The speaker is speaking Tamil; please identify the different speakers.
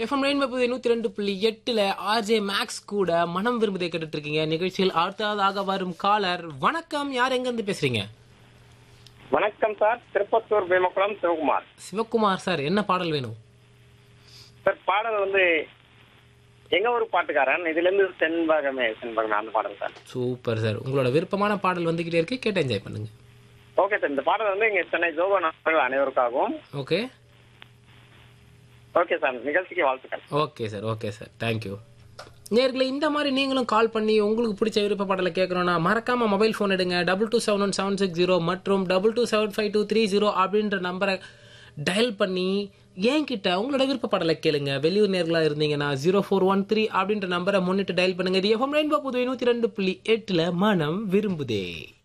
Speaker 1: எஃப்எம் ரெயின்போ புதிய நூத்தி ரெண்டு புள்ளி எட்டுல ஆர்ஜே மேக்ஸ் கூட மனம் விரும்புதை கேட்டுட்டு இருக்கீங்க நிகழ்ச்சியில் அடுத்ததாக வரும் காலர் வணக்கம் யார் எங்க இருந்து பேசுறீங்க
Speaker 2: வணக்கம் சார் திருப்பத்தூர் பீமக்குளம் சிவகுமார்
Speaker 1: சிவகுமார் சார் என்ன பாடல் வேணும்
Speaker 2: சார் பாடல் வந்து எங்க ஊர் பாட்டுக்காரன் இதுல இருந்து செண்பகமே செண்பகமே அந்த பாடல் சார்
Speaker 1: சூப்பர் சார் உங்களோட விருப்பமான பாடல் வந்துகிட்டே இருக்கு கேட்டு என்ஜாய் பண்ணுங்க
Speaker 2: ஓகே சார் இந்த பாடல் வந்து இங்க சென்னை ஜோகோ நண்பர்கள் அனைவருக்காகவும்
Speaker 1: ஓகே
Speaker 2: ஓகே சார் நிகழ்ச்சிக்கு வாழ்த்துக்கள்
Speaker 1: okay sir okay sir thank you நேர்களை இந்த மாதிரி நீங்களும் கால் பண்ணி உங்களுக்கு பிடிச்ச விருப்ப பாடலை கேட்கணும்னா மறக்காம மொபைல் ஃபோன் எடுங்க double two seven one seven six zero மற்றும் double two seven five two three zero அப்படின்ற நம்பரை டயல் பண்ணி என்கிட்ட உங்களோட விருப்ப பாடலை கேளுங்க வெளியூர் நேர்களா இருந்தீங்கன்னா ஜீரோ ஃபோர் ஒன் த்ரீ அப்படின்ற நம்பரை முன்னிட்டு டயல் பண்ணுங்க இது எஃப்எம் ரெயின்போ புதுவை நூத்தி ரெண்டு புள்ளி எட்டுல மனம் விரும்புதே